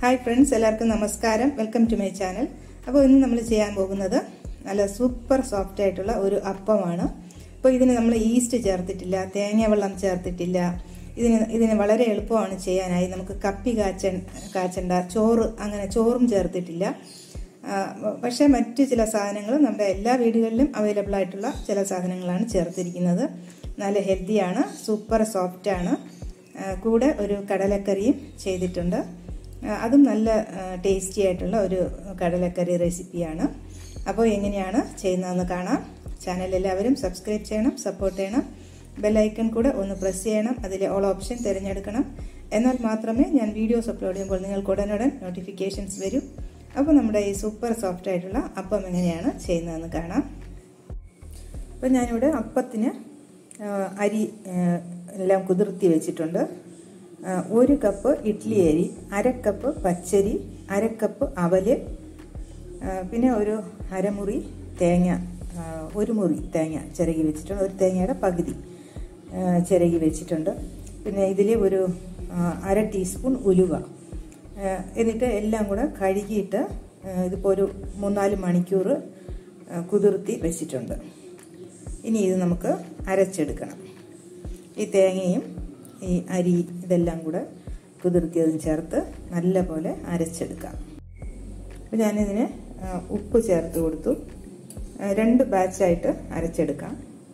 hi friends എല്ലാവർക്കും നമസ്കാരം welcome to my channel അപ്പോൾ ഇന്ന് നമ്മൾ ചെയ്യാൻ പോകുന്നത് നല്ല സൂപ്പർ സോഫ്റ്റ് ആയിട്ടുള്ള ഒരു അപ്പമാണ് അപ്പോൾ ഇതിന് നമ്മൾ ഈസ്റ്റ് ചേർത്തിട്ടില്ല തേങ്ങ വെള്ളം ചേർത്തിട്ടില്ല ഇതിന് ഇതിന് വളരെ എളുപ്പമാണ് ചെയ്യാനായി നമുക്ക് കപ്പി കാച്ച കാച്ചണ്ട ചോറ് അങ്ങനെ ചോറും ചേർത്തിട്ടില്ല ആ, പക്ഷേ മറ്റു ചില സാധനങ്ങൾ നമ്മുടെ എല്ലാ വീടുകളിലും അവൈലബിൾ ആയിട്ടുള്ള ചില സാധനങ്ങളാണ് ചേർത്തിരിക്കുന്നത് നല്ല ഹെൽത്തിയാണ് സൂപ്പർ സോഫ്റ്റാണ് കൂടെ ഒരു കടലക്കറിയും ചെയ്തിട്ടുണ്ട് ആ, അതും നല്ല ടേസ്റ്റി ആയിട്ടുള്ള ഒരു കടലക്കറി റെസിപ്പിയാണ് അപ്പോൾ എങ്ങനെയാണ് ചെയ്യുന്നതെന്ന് കാണാം ചാനൽ എല്ലാവരും സബ്സ്ക്രൈബ് ചെയ്യണം സപ്പോർട്ട് ചെയ്യണം ബെല്ലൈക്കൺ കൂടെ ഒന്ന് പ്രസ് ചെയ്യണം അതിലെ ഓൾ ഓപ്ഷൻ തിരഞ്ഞെടുക്കണം എന്നാൽ മാത്രമേ ഞാൻ വീഡിയോസ് അപ്ലോഡ് ചെയ്യുമ്പോൾ നിങ്ങൾക്ക് ഉടനുടൻ നോട്ടിഫിക്കേഷൻസ് വരും അപ്പോൾ നമ്മുടെ ഈ സൂപ്പർ സോഫ്റ്റ് ആയിട്ടുള്ള അപ്പം എങ്ങനെയാണ് ചെയ്യുന്നതെന്ന് കാണാം അപ്പം ഞാനിവിടെ അപ്പത്തിന് ആ, അരി ആ, എല്ലാം കുതിർത്തി വെച്ചിട്ടുണ്ട് ആ, ഒരു കപ്പ് ഇഡ്ഡലി അരി അര കപ്പ് പച്ചരി അര കപ്പ് അവല് ആ, പിന്നെ ഒരു അരമുറി തേങ്ങ ആ, ഒരു മുറി തേങ്ങ ചിരകി വെച്ചിട്ടുണ്ട് ഒരു തേങ്ങയുടെ പകുതി ആ, ചിരകി വെച്ചിട്ടുണ്ട് പിന്നെ ഇതിൽ ഒരു ആ, അര ടീസ്പൂൺ ഉലുവ ആ, എന്നിട്ട് എല്ലാം കൂടെ കഴുകിയിട്ട് ആ, ഇതിപ്പോൾ ഒരു മൂന്നാല് മണിക്കൂർ ആ, കുതിർത്തി വെച്ചിട്ടുണ്ട് ഇനി ഇത് നമുക്ക് അരച്ചെടുക്കണം ഈ തേങ്ങയും ഈ അരി ഇതെല്ലാം കൂടെ കുതിർത്തിയതും ചേർത്ത് നല്ല പോലെ അരച്ചെടുക്കാം അപ്പോൾ ഞാനിതിന് ആ, ഉപ്പ് ചേർത്ത് കൊടുത്തു ആ, രണ്ട് ബാച്ചായിട്ട് അരച്ചെടുക്കാം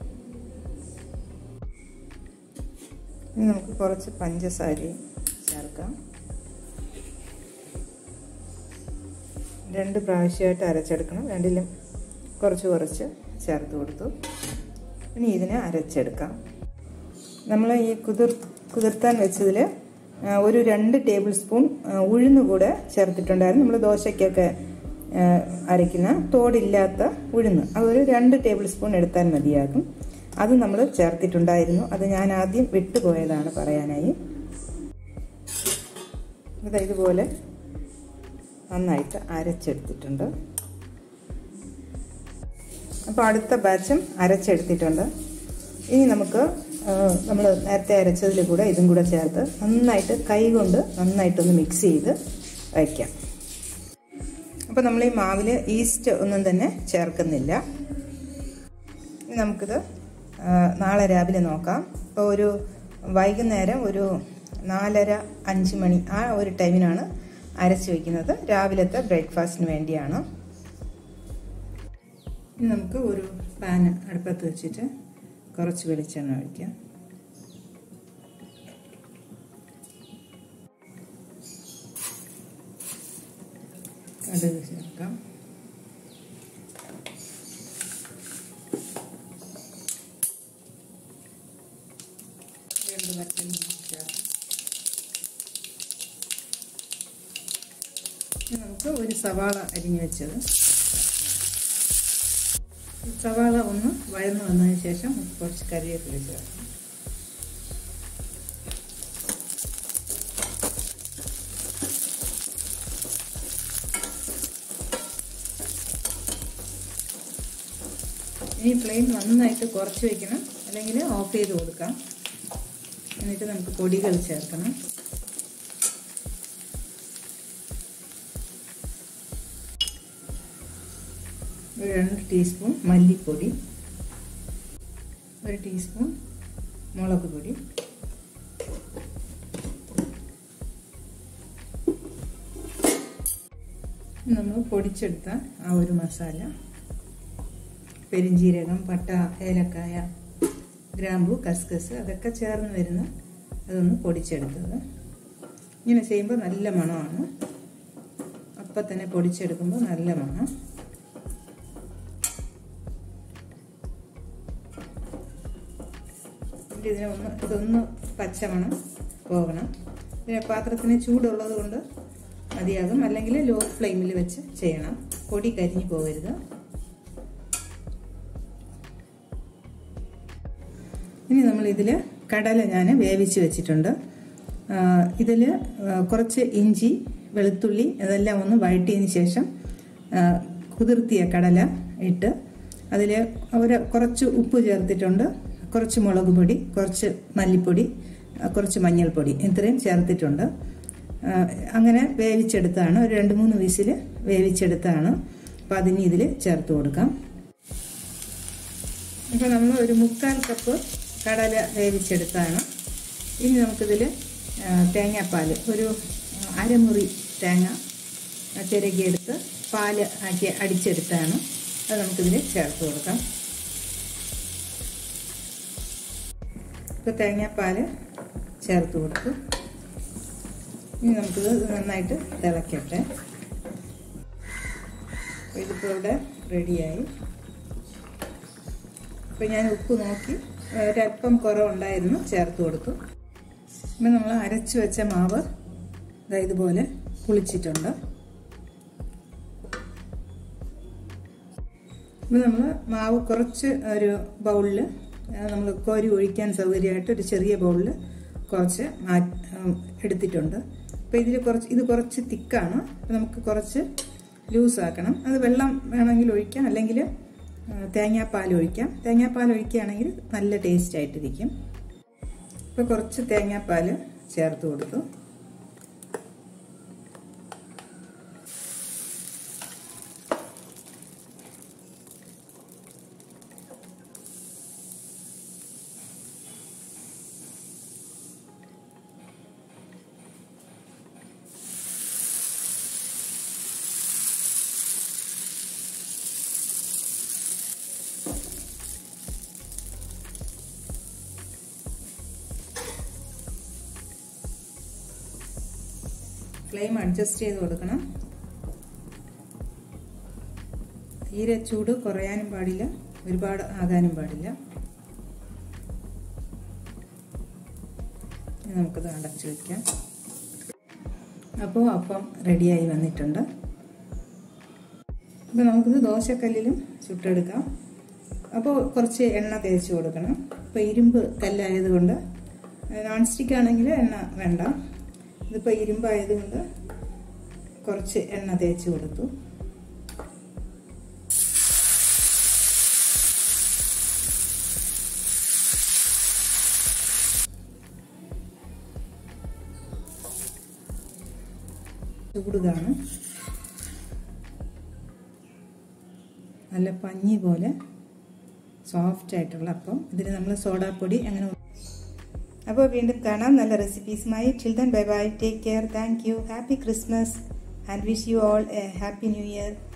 ഇനി നമുക്ക് കുറച്ച് പഞ്ചസാരയും ചേർക്കാം രണ്ട് പ്രാവശ്യമായിട്ട് അരച്ചെടുക്കണം രണ്ടിലും കുറച്ച് കുറച്ച് ചേർത്ത് കൊടുത്തു ഇനി ഇതിനെ അരച്ചെടുക്കാം നമ്മൾ ഈ കുതിർ കുതിർത്താൻ വെച്ചതിൽ ഒരു രണ്ട് ടേബിൾ സ്പൂൺ ഉഴുന്ന് കൂടെ ചേർത്തിട്ടുണ്ടായിരുന്നു നമ്മൾ ദോശയ്ക്കൊക്കെ ആ, അരയ്ക്കുന്ന തോടില്ലാത്ത ഉഴുന്ന് അതൊരു രണ്ട് ടേബിൾ സ്പൂൺ എടുത്താൽ മതിയാകും അത് നമ്മൾ ചേർത്തിട്ടുണ്ടായിരുന്നു അത് ഞാൻ ആദ്യം വിട്ടുപോയതാണ് പറയാനായി ഇത് ഇതുപോലെ നന്നായിട്ട് അരച്ചെടുത്തിട്ടുണ്ട് അപ്പോൾ അടുത്ത ബാച്ചും അരച്ചെടുത്തിട്ടുണ്ട് ഇനി നമുക്ക് നമ്മൾ നേരത്തെ അരച്ചതിൽ കൂടെ ഇതും കൂടെ ചേർത്ത് നന്നായിട്ട് കൈ കൊണ്ട് നന്നായിട്ടൊന്ന് മിക്സ് ചെയ്ത് വയ്ക്കാം അപ്പോൾ നമ്മൾ ഈ മാവിൽ ഈസ്റ്റ് ഒന്നും തന്നെ ചേർക്കുന്നില്ല ഇനി നമുക്കിത് നാളെ രാവിലെ നോക്കാം ഇപ്പോൾ ഒരു വൈകുന്നേരം ഒരു നാലര അഞ്ച് മണി ആ ഒരു ടൈമിനാണ് അരച്ച് വയ്ക്കുന്നത് രാവിലത്തെ ബ്രേക്ക്ഫാസ്റ്റിന് വേണ്ടിയാണ് ഇനി നമുക്ക് ഒരു പാൻ അടുപ്പത്ത് വെച്ചിട്ട് കുറച്ച് വെളിച്ചെണ്ണ ഒഴിക്കാം കടുക് ചേർക്കാം രണ്ട് വറ്റൽ ചേർക്കാം ഇനി നമുക്ക് ഒരു സവാള അരിഞ്ഞു വെച്ചത് സവാള ഒന്ന് വഴന്നു വന്നതിന് ശേഷം കുറച്ച് കറിവേപ്പില ചേർക്കാം ഇനി ഫ്ലെയിം നന്നായിട്ട് കുറച്ച് വെക്കണം അല്ലെങ്കിൽ ഓഫ് ചെയ്ത് കൊടുക്കാം എന്നിട്ട് നമുക്ക് പൊടികൾ ചേർക്കണം ഒരു രണ്ട് ടീസ്പൂൺ മല്ലിപ്പൊടി ഒരു ടീസ്പൂൺ മുളക് പൊടി നമ്മൾ പൊടിച്ചെടുത്ത ആ ഒരു മസാല പെരിഞ്ജീരകം പട്ട ഏലക്കായ ഗ്രാമ്പു കസ്കസ് അതൊക്കെ ചേർന്ന് വരുന്ന അതൊന്ന് പൊടിച്ചെടുത്തത് ഇങ്ങനെ ചെയ്യുമ്പോൾ നല്ല മണമാണ് അപ്പം തന്നെ പൊടിച്ചെടുക്കുമ്പോൾ നല്ല മണം ഇതിനെ ഒന്ന് ഇതൊന്ന് പച്ചമണം പോകണം പിന്നെ പാത്രത്തിന് ചൂടുള്ളത് കൊണ്ട് മതിയാകും അല്ലെങ്കിൽ ലോ ഫ്ലെയിമിൽ വെച്ച് ചെയ്യണം പൊടി കരിഞ്ഞു പോകരുത് ഇനി നമ്മൾ ഇതിൽ കടല ഞാൻ വേവിച്ച് വെച്ചിട്ടുണ്ട് ഇതിൽ കുറച്ച് ഇഞ്ചി വെളുത്തുള്ളി അതെല്ലാം ഒന്ന് വഴറ്റിയതിന് ശേഷം കുതിർത്തിയ കടല ഇട്ട് അതിൽ ഒരു കുറച്ച് ഉപ്പ് ചേർത്തിട്ടുണ്ട് കുറച്ച് മുളക് പൊടി കുറച്ച് മല്ലിപ്പൊടി കുറച്ച് മഞ്ഞൾപ്പൊടി ഇത്രയും ചേർത്തിട്ടുണ്ട് അങ്ങനെ വേവിച്ചെടുത്താണ് ഒരു രണ്ട് മൂന്ന് വിസിൽ വേവിച്ചെടുത്താണ് അപ്പോൾ അതിന് ഇതിൽ ചേർത്ത് കൊടുക്കാം ഇപ്പോൾ നമ്മൾ ഒരു മുക്കാൽ കപ്പ് കടല വേവിച്ചെടുത്താണ് ഇനി നമുക്കിതിൽ തേങ്ങാപ്പാൽ ഒരു അരമുറി തേങ്ങ ചിരകിയെടുത്ത് പാല് ആക്കി അടിച്ചെടുത്താണ് അത് നമുക്കിതിൽ ചേർത്ത് കൊടുക്കാം ഇപ്പോൾ തേങ്ങാപ്പാൽ ചേർത്ത് കൊടുത്തു ഇനി നമുക്കിത് നന്നായിട്ട് തിളക്കട്ടെ ഇതിപ്പോൾ ഇവിടെ റെഡിയായി അപ്പോൾ ഞാൻ ഉപ്പ് നോക്കി ഒരല്പം കുറവുണ്ടായിരുന്നു ചേർത്ത് കൊടുത്തു ഇപ്പം നമ്മൾ അരച്ചു വെച്ച മാവ് ഇതുപോലെ പുളിച്ചിട്ടുണ്ട് ഇപ്പം നമ്മൾ മാവ് കുറച്ച് ഒരു ബൗളിൽ നമ്മൾ കോരി ഒഴിക്കാൻ സൗകര്യമായിട്ട് ഒരു ചെറിയ ബൗളിൽ കുറച്ച് എടുത്തിട്ടുണ്ട് അപ്പോൾ ഇതിൽ കുറച്ച് ഇത് കുറച്ച് തിക്കാണ് അപ്പോൾ നമുക്ക് കുറച്ച് ലൂസാക്കണം അത് വെള്ളം വേണമെങ്കിൽ ഒഴിക്കാം അല്ലെങ്കിൽ തേങ്ങാപ്പാൽ ഒഴിക്കാം തേങ്ങാപ്പാൽ ഒഴിക്കുകയാണെങ്കിൽ നല്ല ടേസ്റ്റ് ആയിട്ടിരിക്കും ഇപ്പോൾ കുറച്ച് തേങ്ങാപ്പാൽ ചേർത്ത് കൊടുത്തു ഫ്ലെയിം അഡ്ജസ്റ്റ് ചെയ്ത് കൊടുക്കണം തീരെ ചൂട് കുറയാനും പാടില്ല ഒരുപാട് ആകാനും പാടില്ല നമുക്കത് അടച്ചു വയ്ക്കാം അപ്പോൾ അപ്പം റെഡിയായി വന്നിട്ടുണ്ട് അപ്പോൾ നമുക്കിത് ദോശക്കല്ലിലും ചുട്ടെടുക്കാം അപ്പോൾ കുറച്ച് എണ്ണ തേച്ച് കൊടുക്കണം ഇപ്പോൾ ഇരുമ്പ് കല്ലായതുകൊണ്ട് നോൺ സ്റ്റിക്ക് ആണെങ്കിൽ എണ്ണ വേണ്ട ഇതിപ്പോൾ ഇരുമ്പായതുകൊണ്ട് കുറച്ച് എണ്ണ തേച്ച് കൊടുത്തു ചൂടുതാണ് നല്ല പഞ്ഞി പോലെ സോഫ്റ്റ് ആയിട്ടുള്ള അപ്പം ഇതിന് നമ്മൾ സോഡാപ്പൊടി അങ്ങനെ അപ്പോൾ വീണ്ടും കാണാം നല്ല റെസിപ്പീസുമായി children bye bye take care thank you happy Christmas and wish you all a happy new year